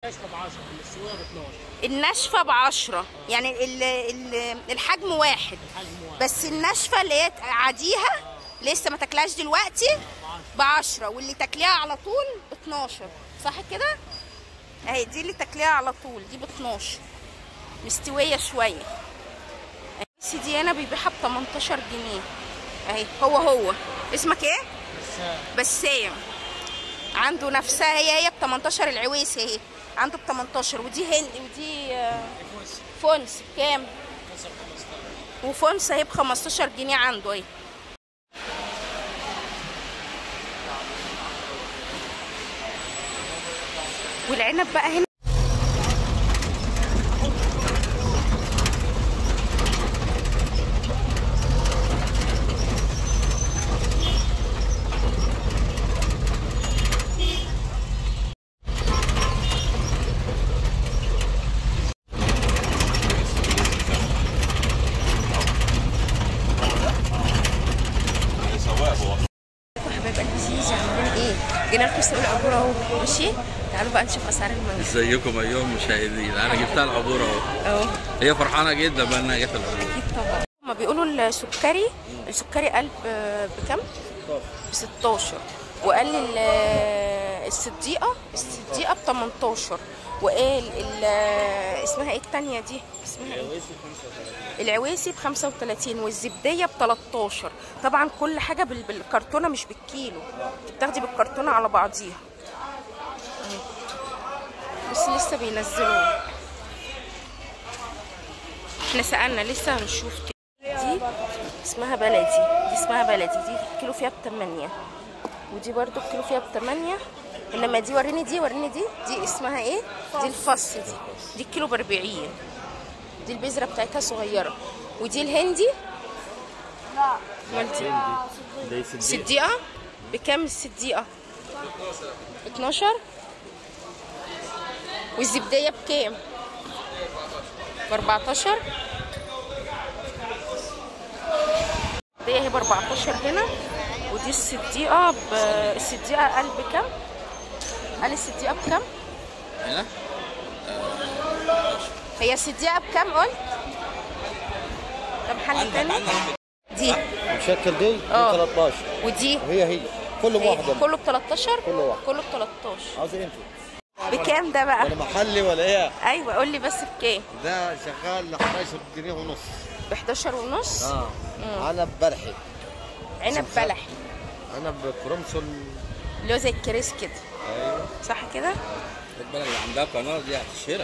الناشفه ب 10 المستويه ب 12 الناشفه ب 10 يعني ال ال الحجم واحد حجم واحد بس الناشفه اللي هي عاديها لسه ما تاكلهاش دلوقتي ب 10 واللي تاكليها على طول ب 12 صح كده اهي دي اللي تاكليها على طول دي ب 12 مستويه شويه بس دي هنا بيبيعها ب 18 جنيه اهي هو هو اسمك ايه بس بسام عنده نفسها هي هي ب 18 العويسي اهي عنده ب 18 ودي هند ودي آه، فوز فونس بكام كسر 15 وفونس اهي ب 15 جنيه عنده اهي والعنب بقى هنا حبايب قلبي زيزي عاملين ايه؟ جينا لكم سوق العبور اهو ماشي؟ تعالوا بقى نشوف اسعار المانجا ازيكم ايها المشاهدين انا جبتها العبوره اهو اهو هي فرحانه جدا بانها جت العبوره اكيد طبعا هما بيقولوا السكري السكري قلب آه، بكام؟ ب 16 وقال ال- آه، الصديقه الصديقه ب 18 وقال ال- آه، اسمها ايه التانية دي؟ اسمها ايه؟ العويسي ب 35 والزبديه ب 13 طبعا كل حاجه بال- بالكرتونه مش بالكيلو انت بتاخدي بالكرتونه على بعضيها أهي. بس لسه بينزلوا احنا سالنا لسه هنشوف كده. دي اسمها بلدي دي اسمها بلدي دي الكيلو فيها ب 8 ودي برضو الكيلو فيها ب 8 انما دي وريني دي وريني دي دي اسمها ايه دي الفص دي دي الكيلو ب 40 دي البذره بتاعتها صغيره ودي الهندي لا دي صديقه بكام الصديقه 12 والزبديه بكام ب 14 دي هي ب 14 هنا ودي الصديقه ب الصديقه قال بكام قال الصديقه بكام هنا هي الصديقه بكام قلت ده محل تاني دي مشكل دي ب اه. 13 ودي هي هي كلهم واحد إيه؟ كله ب 13 كله واحد. كله ب 13 عاوز انت بكام ده بقى ولا محلي ولا ايه ايوه قول لي بس بكام ده شغال ل 11 جنيه ونص ب 11 ونص اه انا ببرحي عنب بلحي انا بكرمسون اللي هو زي الكريس كده ايوه صح كده خد بالك اللي عندها قناه دي هتشهرك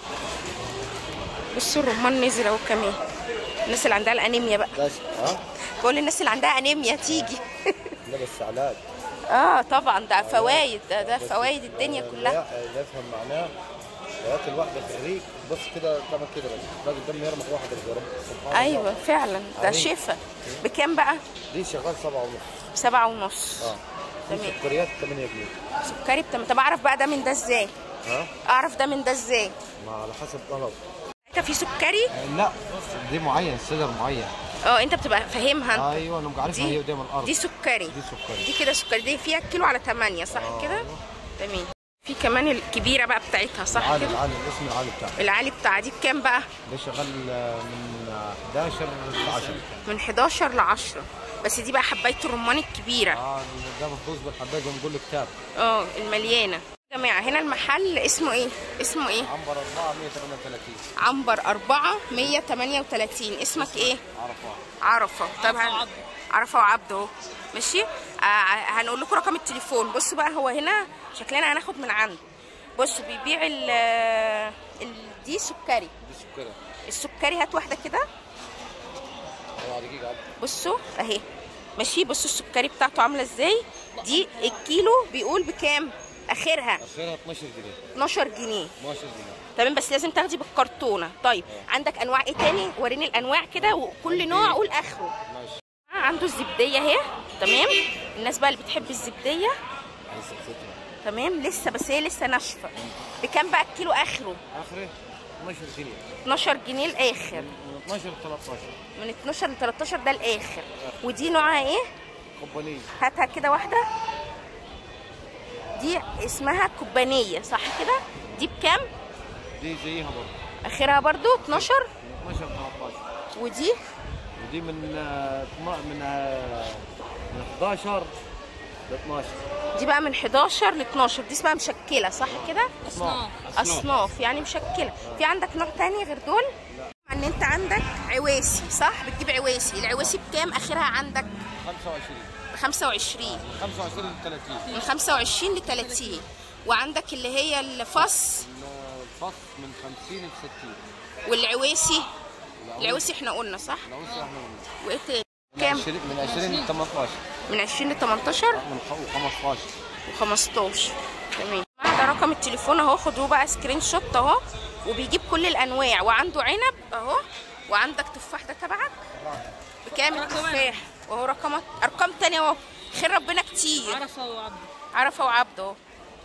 بصوا الرمان نزل اهو كمان الناس اللي عندها الانيميا بقى ده ش- ها بقول للناس اللي عندها انيميا تيجي ده بس علاج اه طبعا ده فوايد ده, ده فوايد الدنيا كلها لا لا يفهم معناه ياكل واحده في الريق بص كده تعمل كده بس باقي الدم يرمح واحده في رب سبحان ايوه الله فعلا ده عظيم. شفا بكام بقى دي شغال سبعة ونص سبعة ونص اه دي تمام. سكريات 8 جنيه سكري بتم طب اعرف بقى ده من ده ازاي ها اعرف ده من ده ازاي ما على حسب طلب انت في سكري لا دي معين سدر معين اه انت بتبقى فاهمها انت ايوه انا عارفها دي هي قدام الارض دي سكري دي سكري دي كده سكري دي فيها كيلو على 8 صح كده تمام في كمان الكبيره بقى بتاعتها صح العالي كده العالي الاسم العالي بتاعه العالي بتاع دي بكام بقى ده شغال آه، من آه، 11 ل 10 من 11 ل 10 بس دي بقى حبايه الرمان الكبيره اه ده مفروض بالحبايه زي ما بنقول كتاب اه المليانه يا جماعه هنا المحل اسمه ايه اسمه ايه عنبر 4 138 عنبر 4 138 اسمك ايه عرفه عرفه طبعا عرفه وعبد اهو ماشي آه هنقول لكم رقم التليفون بصوا بقى هو هنا شكلنا هناخد من عنده بصوا بيبيع ال ال دي سكري دي سكري السكري هات واحده كده هو دقيقه عبد بصوا اهي ماشي بصوا السكري بتاعته عامله ازاي دي الكيلو بيقول بكام اخرها اخرها 12 جنيه 12 جنيه 12 جنيه تمام بس لازم تاخدي بالكرتونه طيب عندك انواع ايه تاني وريني الانواع كده وكل نوع قول اخره ماشي عنده الزبديه اهي تمام الناس بقى اللي بتحب الزبديه عايز ستنا تمام لسه بس هي لسه ناشفه بكام بقى الكيلو اخره اخره 12 جنيه 12 جنيه الاخر من 12 ل 13 من 12 ل 13 ده الاخر ودي نوعها ايه كومبانيه هاتها كده واحده دي اسمها كوبانيه صح كده دي بكام دي زيها برضه اخرها برضو 12 12 13 ودي ودي من آه، اتنا- من آه، من 11 ل 12 دي بقى من 11 ل 12 دي اسمها مشكله صح كده اصناف اصناف يعني مشكله في عندك نوع تاني غير دول ان انت عندك عواسي صح بتجيب عواسي العواسي بكام اخرها عندك 25 ب 25 25 ل 30 من 25 ل 30 وعندك اللي هي الفص الفص من 50 ل 60 والعواسي العواسي احنا قلنا صح لو احنا من وايه تاني كام 20 من 20 ل 18 من 20 ل 18 من خ- و15 و15 تمام ده رقم التليفون اهو خدوه بقى سكرين شوت اهو وبيجيب كل الانواع وعنده عنب اهو وعندك تفاح ده تبعك بكام التفاح وهو رقمك ارقام تانية اهو خير ربنا كتير عرفه وعبد عرفه وعبده اهو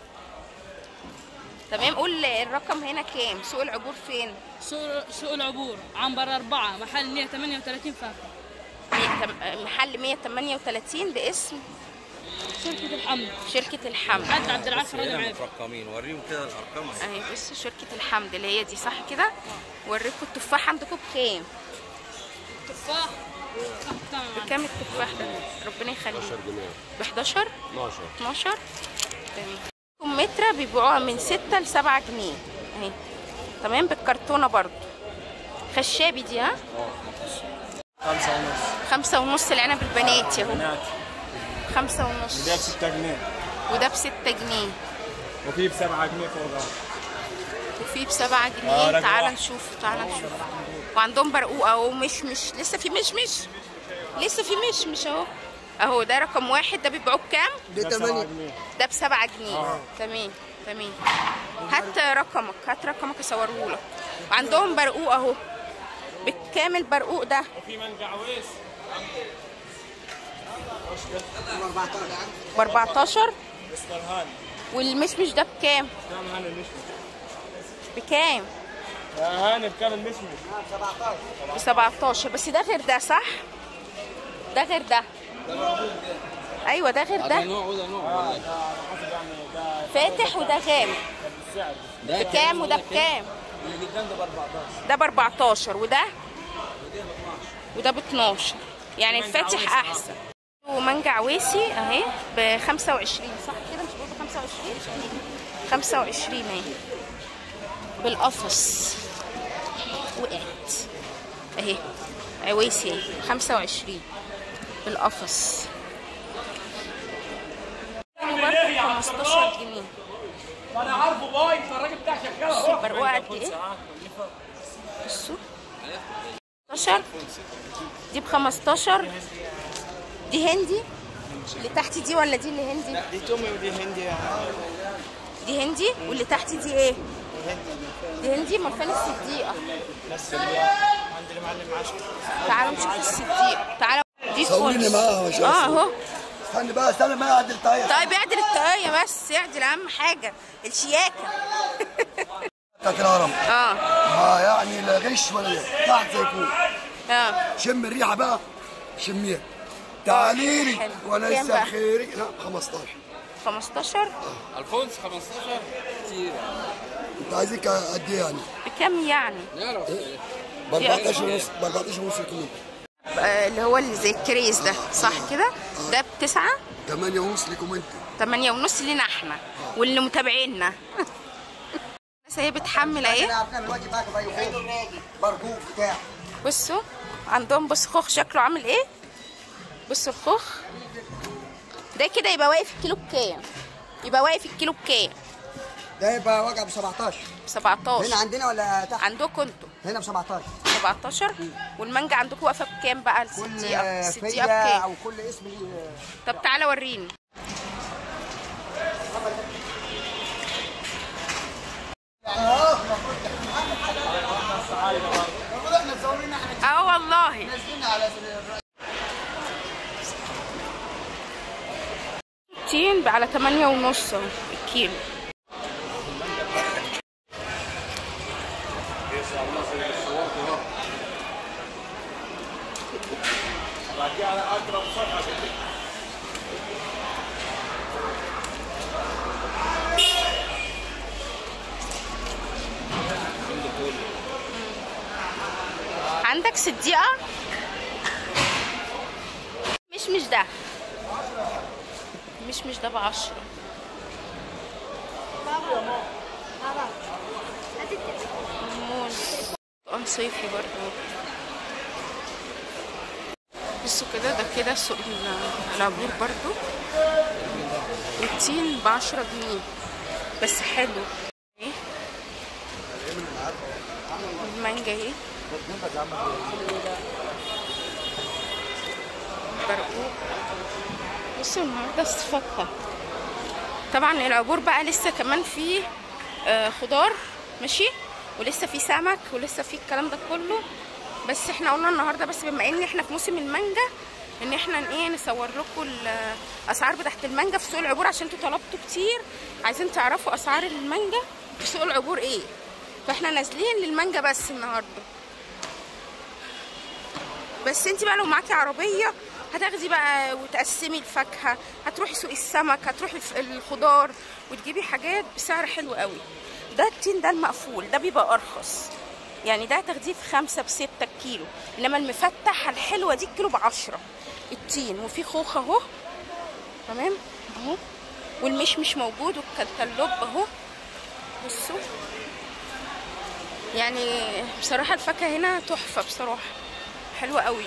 تمام قول الرقم هنا كام سوق العبور فين سوق سوق العبور عنبر أربعة محل 138 فاكهة مية تم- محل 138 باسم شركة الحمد شركة الحمد حد عبد العافية رجب هنا عافية مترقمين وريهم كده الارقام أهي. اهي بصوا شركة الحمد اللي هي دي صح كده وريكم التفاح عندكم بكام تفاح تمام بكام التفاح ده ربنا يخليك ب 11 12 12 تمام متر بيبيعوها من 6 ل 7 جنيه اهي تمام بالكرتونه برضو خشابي دي ها خمسة ونص خمسة ونص العنب البنات يا اهو بنات خمسة ونص ده بستة جنيه وده بستة جنيه وفي بسبعة جنيه فوق وفي بسبعة آه، جنيه رقم تعال واحد. نشوف تعال نشوف وعندهم برقوق اهو مش مش لسه في مشمش لسه في مشمش اهو اهو ده رقم واحد ده بيبيعوه بكام؟ ده سبعة جنيه ده بسبعة جنيه تمام تمام هات رقمك هات رقمك اصوره لك وعندهم برقوق اهو بكام البرقوق ده؟ وفي منقع عويس ب 14 اسفرهان والمشمش ده بكام؟ كم هان المشمش بكام؟ يا هاني بكم المشمش ب 17 بس ده غير ده صح؟ ده غير ده ايوه ده غير ده ده نوع وده نوع اه والله. ده على حسب يعني ده فاتح وده غامق السعر ده بكام وده وده بكام؟ اللي قدام ده ب 14 ده ب 14 وده وده ب 12 يعني الفاتح احسن ومانجا عويسي اهي ب 25 صح كده مش برضه 25 25 اهي بالقفص وقعت اهي عويسي اهي 25 بالقفص برضه 15 جنيه انا عارفه باي الراجل بتاع شغال برقوقة قد ايه؟ بصوا 15 دي ب 15 دي هندي اللي تحت دي ولا دي اللي هندي؟ دي تومي ودي هندي دي هندي واللي تحت دي ايه؟ دي هندي امال فين الصديقة؟ بس اللي عند المعلم عشرة تعالوا نشوف الصديقة تعالوا دي صوريني فل. معاها يا شيخ. اه اهو استنى بقى استنى ما يعدل طايح طيب اعدل الطاقية بس اعدل اهم حاجة الشياكة بتاعت الهرم اه ما يعني لا غش ولا إيه. تحت زي يكون اه شم الريحه بقى شميها تعالي لي حلو. وليس كام بقى؟ خيري لا 15 15 الفونس 15 كتير انت عايزك قد ايه يعني؟ بكام يعني؟ نعرف ب 14 ونص ب 14 ونص كيلو آه، اللي هو اللي زي الكريز ده صح كده؟ ده بتسعة 8 ونص ليكم انت تمانية ونص لينا احنا واللي متابعينا بس هي بتحمل اهي عارفين الواجب معاك باي برجوك بتاع بصوا عندهم بص خوخ شكله عامل ايه بصوا الخوخ ده كده يبقى واقف الكيلو بكام يبقى واقف الكيلو بكام ده يبقى وجع ب 17 ب 17 عندنا ولا تحت؟ عندكم انتوا هنا ب 17 17 والمانجا عندكم واقفه بكام بقى الصديقه الصديقه بكام او كل اسم ليه طب تعالى وريني اه والله تين على تمانية ونص اهو الكيلو عندك صديقة مش مش ده مش مش ده بعشرة موز قرآن صيفي برضه بصوا كده ده كده سوق ال- العبور برضو والتين بعشرة جنيه بس حلو ايه المانجا اهي برقوق بصوا النهارده الفاكهة طبعا العبور بقى لسه كمان فيه آه، خضار ماشي ولسه في سمك ولسه في الكلام ده كله بس احنا قلنا النهارده بس بما ان احنا في موسم المانجا ان احنا ن- ايه نصور لكم الاسعار بتاعت المانجا في سوق العبور عشان انتوا طلبتوا كتير عايزين تعرفوا اسعار المانجا في سوق العبور ايه فاحنا نازلين للمانجا بس النهارده بس انت بقى لو معاكي عربيه هتاخدي بقى وتقسمي الفاكهه هتروحي سوق السمك هتروحي الف- الخضار وتجيبي حاجات بسعر حلو قوي ده التين ده المقفول ده بيبقى ارخص يعني ده هتاخديه في خمسة بستة الكيلو انما المفتحة الحلوة دي الكيلو بعشرة التين وفي خوخ اهو تمام اهو والمشمش موجود والكنتالوب اهو بصوا يعني بصراحة الفاكهة هنا تحفة بصراحة حلوة قوي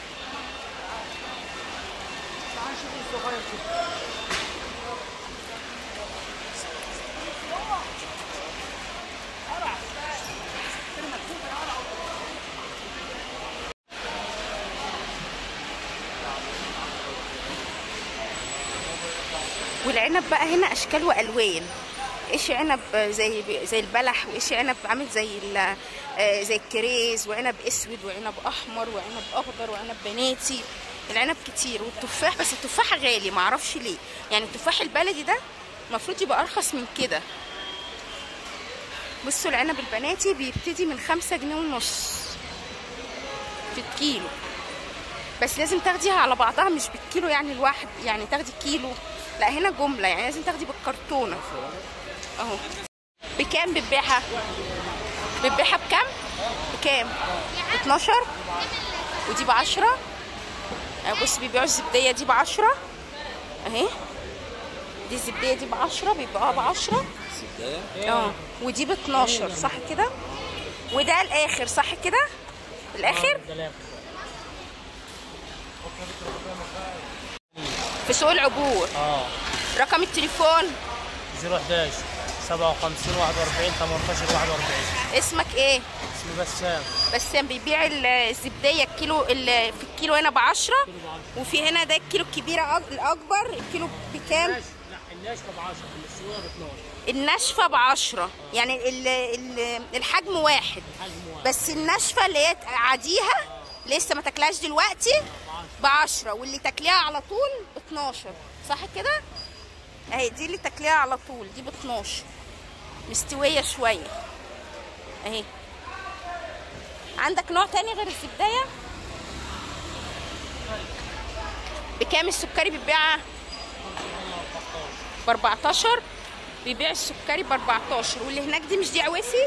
والعنب بقى هنا اشكال والوان ايش عنب زي زي البلح وايش عنب عامل زي ال- آه، زي الكريز وعنب اسود وعنب احمر وعنب اخضر وعنب بناتي العنب كتير والتفاح بس التفاح غالي معرفش ليه يعني التفاح البلدي ده المفروض يبقى ارخص من كده بصوا العنب البناتي بيبتدي من خمسة جنيه ونص في الكيلو بس لازم تاخديها على بعضها مش بالكيلو يعني الواحد يعني تاخدي كيلو لا هنا جملة يعني لازم تاخدي بالكرتونة اهو بكام بتبيعها بتبيعها بكام بكام 12 ودي بعشرة آه، بص بيبيعوا الزبدية دي بعشرة اهي دي الزبدية دي بعشرة بيبيعوها بعشرة اه ودي ب 12 صح كده وده الاخر صح كده الاخر في سوق العبور اه رقم التليفون 011 57 41 18 41 اسمك ايه اسمي بسام بسام بيبيع ال- الزبديه الكيلو ال- في الكيلو هنا بعشرة وفي هنا ده الكيلو الكبير أك- الاكبر الكيلو بكام لا الناشفه ب 10 السويه ب 12 الناشفه بعشرة يعني ال ال الحجم واحد بس الناشفه اللي هي عاديها لسه ما تاكلهاش دلوقتي بعشرة واللي تاكليها على طول ب 12 صح كده اهي دي اللي تاكليها على طول دي ب 12 مستويه شويه اهي عندك نوع تاني غير الزبديه بكام السكري بيتباع ب 14 بيبيع السكري ب 14 واللي هناك دي مش دي عويسي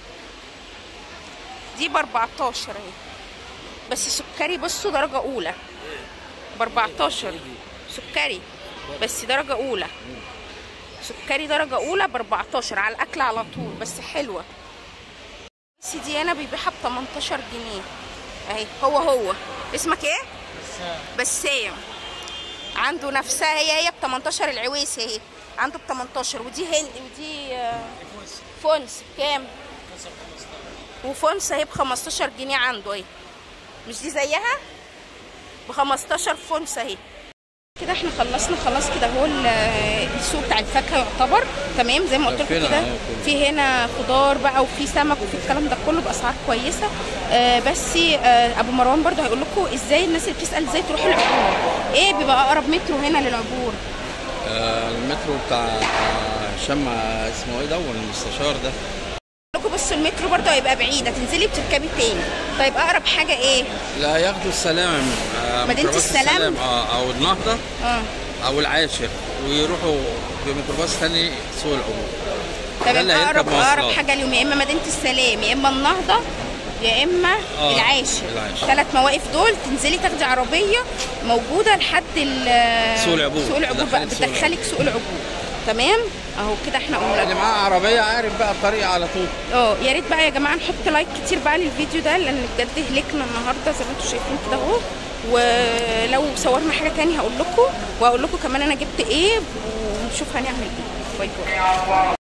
دي ب 14 اهي بس سكري بصوا درجة أولى ب 14 سكري بس درجة أولى سكري درجة أولى ب 14 على الأكل على طول بس حلوة بس دي أنا بيبيعها ب 18 جنيه أهي هو هو اسمك إيه؟ بسام عنده نفسها هي هي ب 18 العويسي اهي عنده ب 18 ودي هند ودي آه، فونس بكام؟ وفونس اهي ب 15 جنيه عنده اهي مش دي زيها؟ ب 15 فونس اهي كده احنا خلصنا خلاص كده هو ال- السوق بتاع الفاكهه يعتبر تمام زي ما قلت لكم فين كده أهو كله. في هنا خضار بقى وفي سمك وفي الكلام ده كله باسعار كويسه آه بس آه ابو مروان برضو هيقول لكم ازاي الناس اللي بتسال ازاي تروح العبور ايه بيبقى اقرب مترو هنا للعبور آه، المترو بتاع آه، هشام آه، اسمه ايه ده المستشار ده لكم بصوا المترو برضو هيبقى بعيد هتنزلي بتركبي تاني طيب اقرب حاجه ايه لا ياخدوا السلام آه، مدينة ميكروباص السلام؟ اه او النهضه اه او العاشر ويروحوا بميكروباص تاني سوق العبور ده تمام اللي هيركب اقرب اقرب مواصلات. حاجه ليهم يا اما مدينه السلام يا اما النهضه يا اما آه، العاشر العاشر. ثلاث مواقف دول تنزلي تاخدي عربيه موجوده لحد ال- سوق العبور. سوق العبور بقى تدخلك سوق بتدخلك سوق العبور تمام اهو كده احنا قلنا اللي معاه عربيه عارف بقى الطريق على طول اه يا ريت بقى يا جماعه نحط لايك كتير بقى للفيديو ده لان بجد هلكنا النهارده زي ما انتم شايفين كده اهو ولو صورنا حاجه تاني هقول لكم وهقول لكم كمان انا جبت ايه ونشوف هنعمل ايه باي باي